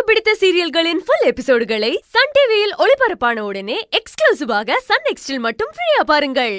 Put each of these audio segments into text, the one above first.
பிடித்த சீரியல்களின் full எபிசோடுகளை Sun டிவியில் ஒளிபரப்பான உடனே எக்ஸ்க்ளூசிவாக சன் நெக்ஸ்டில் மட்டும் ஃப்ரீயா பாருங்கள்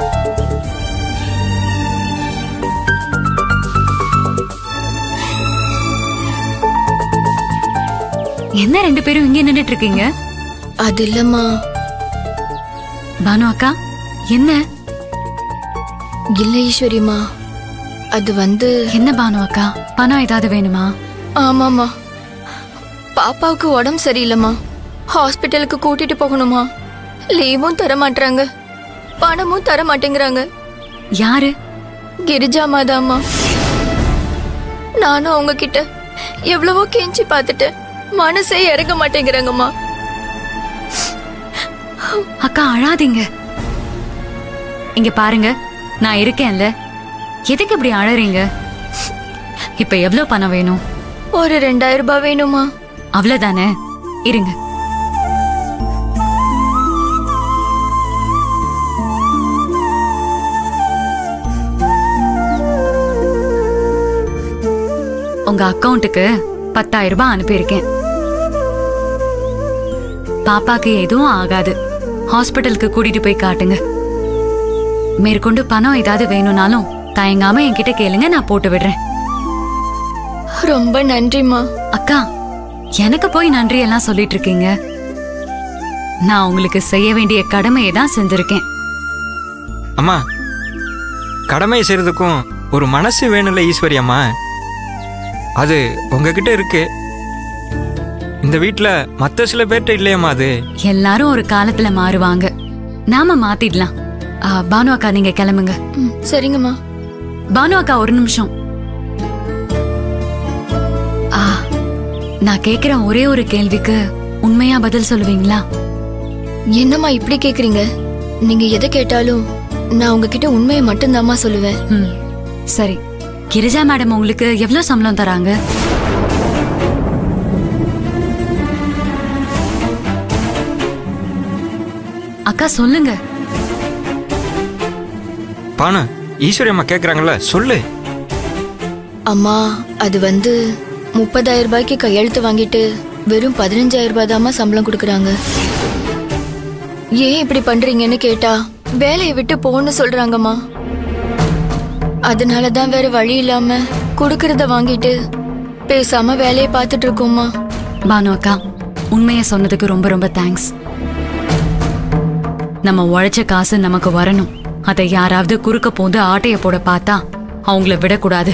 என்ன ரெண்டு பேரும் இங்க நின்னுட்டு இருக்கீங்க அது இல்லம்மா பானு அக்கா என்ன இல்ல ஈஸ்வரிமா அது வந்து என்ன பானு அக்கா பணம் ஏதாவது வேணுமா ஆமாமா பாப்பாவுக்கு உடம்பு சரியில்லைம்மா ஹாஸ்பிட்டலுக்கு கூட்டிட்டு போகணுமா லீவும் தர மாட்டாங்க பணமும் தர மாட்டேங்கிறாங்க யாரு கிரிஜா மாதாம்மா நானும் அவங்க கிட்ட எவ்வளவோ கெஞ்சி பார்த்துட்டேன் மனசே இறங்க மாட்டேங்கிறாங்கம்மா அக்கா அழாதீங்க இங்க பாருங்க நான் இருக்கேன்ல எதுக்கு இப்படி அழறீங்க இப்ப எவ்வளவு பணம் வேணும் ஒரு ரெண்டாயிரம் ரூபாய் வேணுமா அவ்வளவுதானே இருங்க உங்க அக்கவுண்ட்டுக்கு பத்தாயிரம் ரூபாய் அனுப்பியிருக்கேன் பாப்பாக்கு எதுவும் ஆகாது ஹாஸ்பிட்டலுக்கு கூட்டிட்டு போய் காட்டுங்க மேற்கொண்டு பணம் ஏதாவது வேணும்னாலும் தயங்காம என்கிட்ட கேளுங்க நான் போட்டு விடுறேன் ரொம்ப நன்றிம்மா அக்கா எனக்கு போய் நன்றி எல்லாம் சொல்லிட்டு இருக்கீங்க நான் உங்களுக்கு செய்ய வேண்டிய கடமையை தான் செஞ்சிருக்கேன் அம்மா கடமை செய்யறதுக்கும் ஒரு மனசு வேணும்ல ஈஸ்வரி அம்மா அது உங்ககிட்ட இருக்கு இந்த வீட்டில் மற்ற சில பேர்கிட்ட இல்லையம்மா அது எல்லாரும் ஒரு காலத்துல மாறுவாங்க நாம மாத்திடலாம் ஆ, பானு அக்கா நீங்க கிளம்புங்க ம், சரிங்கம்மா பானு அக்கா ஒரு நிமிஷம் ஆ நான் கேக்குற ஒரே ஒரு கேள்விக்கு உண்மையா பதில் சொல்லுவீங்களா என்னம்மா இப்படி கேக்குறீங்க நீங்க எதை கேட்டாலும் நான் உங்ககிட்ட உண்மையை மட்டும்தாம்மா சொல்லுவேன் ம் சரி கிரிஜா மேடம் உங்களுக்கு எவ்வளவு சம்பளம் தராங்க அக்கா சொல்லுங்க பானு ஈஸ்வரி அம்மா கேட்குறாங்கல்ல சொல்லு அம்மா அது வந்து முப்பதாயிரம் ரூபாய்க்கு கையெழுத்து வாங்கிட்டு வெறும் பதினஞ்சாயிரம் ரூபாய் தாம்மா சம்பளம் கொடுக்கறாங்க ஏன் இப்படி பண்றீங்கன்னு கேட்டா வேலையை விட்டு போன்னு சொல்றாங்கம்மா அதனால தான் வேற வழி இல்லாம கொடுக்கறத வாங்கிட்டு பேசாம வேலையை பார்த்துட்டு இருக்கோம்மா பானு அக்கா உண்மையை சொன்னதுக்கு ரொம்ப ரொம்ப தேங்க்ஸ் நம்ம உழைச்ச காசு நமக்கு வரணும் அதை யாராவது குறுக்க போந்து ஆட்டைய போட பார்த்தா அவங்கள விடக்கூடாது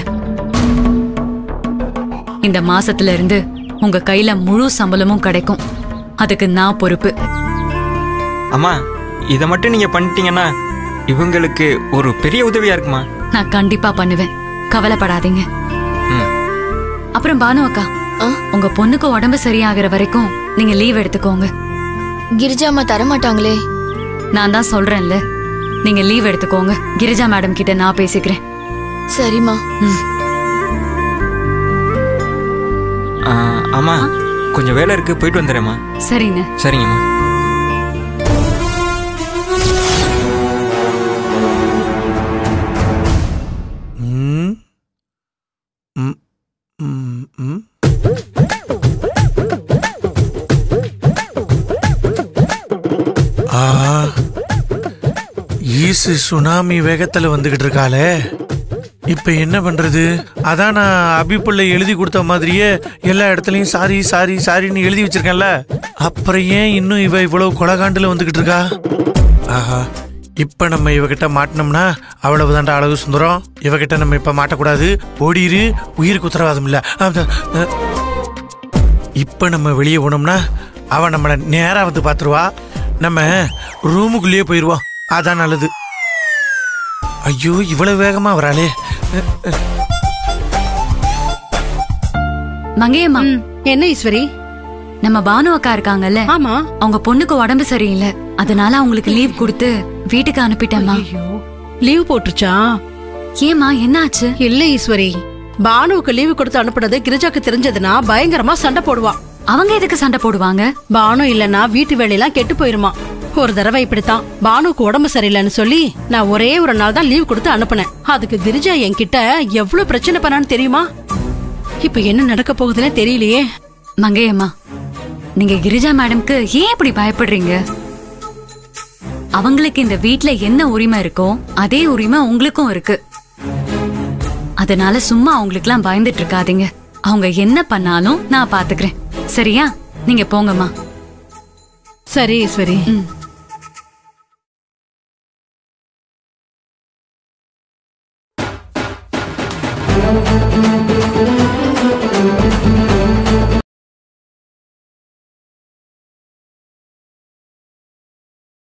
இந்த மாசத்துல இருந்து உங்க கையில முழு சம்பளமும் கிடைக்கும் அதுக்கு நான் பொறுப்பு அம்மா இதை மட்டும் நீங்கள் பண்ணிட்டீங்கன்னா இவங்களுக்கு ஒரு பெரிய உதவியாக இருக்குமா நான் கண்டிப்பா பண்ணுவேன் கவலைப்படாதீங்க ம் அப்புறம் பானு அக்கா ஆ? உங்க பொண்ணுக்கு உடம்பு சரியாகிற வரைக்கும் நீங்க லீவ் எடுத்துக்கோங்க கிரிஜாம்மா தரமாட்டாங்களே நான் தான் சொல்றேன்ல நீங்க லீவ் எடுத்துக்கோங்க கிரிஜா மேடம் கிட்ட நான் பேசிக்கிறேன் சரிம்மா ம். ஆ, அம்மா கொஞ்சம் வேலை இருக்கு போயிட்டு வந்துடுறேம்மா சரிங்க சரிங்கம்மா ம் ம் ம் ம் ஆ ஈசு சுனாமி வேகத்துல வந்துகிட்டு இருக்காளே இப்ப என்ன பண்றது அதான் நான் அபிப்புள்ள எழுதி கொடுத்த மாதிரியே எல்லா இடத்துலயும் சாரி சாரி சாரின்னு எழுதி வச்சிருக்கேன்ல அப்புறம் ஏன் இன்னும் இவ இவ்வளவு கொலகாண்டுல வந்துகிட்டு இருக்கா ஆஹா இப்ப நம்ம இவகிட்ட மாட்டினோம்னா அவ்வளவு தாண்டா அழகு சுந்தரம் இவகிட்ட நம்ம இப்ப மாட்டக்கூடாது ஓடிரு உயிருக்கு உத்தரவாதம் இல்ல அந்த, அ, இப்ப நம்ம வெளியே போனோம்னா அவ நம்மள நேரா வந்து பாத்துருவா நம்ம ரூமுக்குள்ளேயே போயிருவோம் அதான் நல்லது ஐயோ இவ்வளவு வேகமா வராளே அ, அ. மங்கையம்மா ம், என்ன ஈஸ்வரி நம்ம பானு அக்கா இருக்காங்கல்ல ஆமா அவங்க பொண்ணுக்கு உடம்பு சரியில்லை அதனால அவங்களுக்கு லீவ் கொடுத்து வீட்டுக்கு அனுப்பிட்டேம்மா ஐயோ லீவ் போட்டுருச்சா ஏமா என்னாச்சு இல்ல ஈஸ்வரி பானுவுக்கு லீவு கொடுத்து அனுப்புனது கிரிஜாக்கு தெரிஞ்சதுன்னா பயங்கரமா சண்டை போடுவா அவங்க எதுக்கு சண்டை போடுவாங்க பானு இல்லனா வீட்டு வேலையெல்லாம் கெட்டு போயிருமா ஒரு தடவை இப்படித்தான் பானுக்கு உடம்பு சரியில்லைன்னு சொல்லி நான் ஒரே ஒரு நாள் தான் லீவ் கொடுத்து அனுப்புனேன் அதுக்கு கிரிஜா என்கிட்ட எவ்வளவு பிரச்சனை பண்ணான்னு தெரியுமா இப்ப என்ன நடக்க போகுதுன்னே தெரியலையே மங்கையம்மா நீங்க கிரிஜா மேடம்க்கு ஏன் இப்படி பயப்படுறீங்க அவங்களுக்கு இந்த வீட்ல என்ன உரிமை இருக்கோ அதே உரிமை உங்களுக்கும் இருக்கு அதனால சும்மா அவங்களுக்குலாம் பயந்துட்டு இருக்காதீங்க அவங்க என்ன பண்ணாலும் நான் பாத்துக்கிறேன் சரியா நீங்க போங்கம்மா சரி ஈஸ்வரி ம். ஆ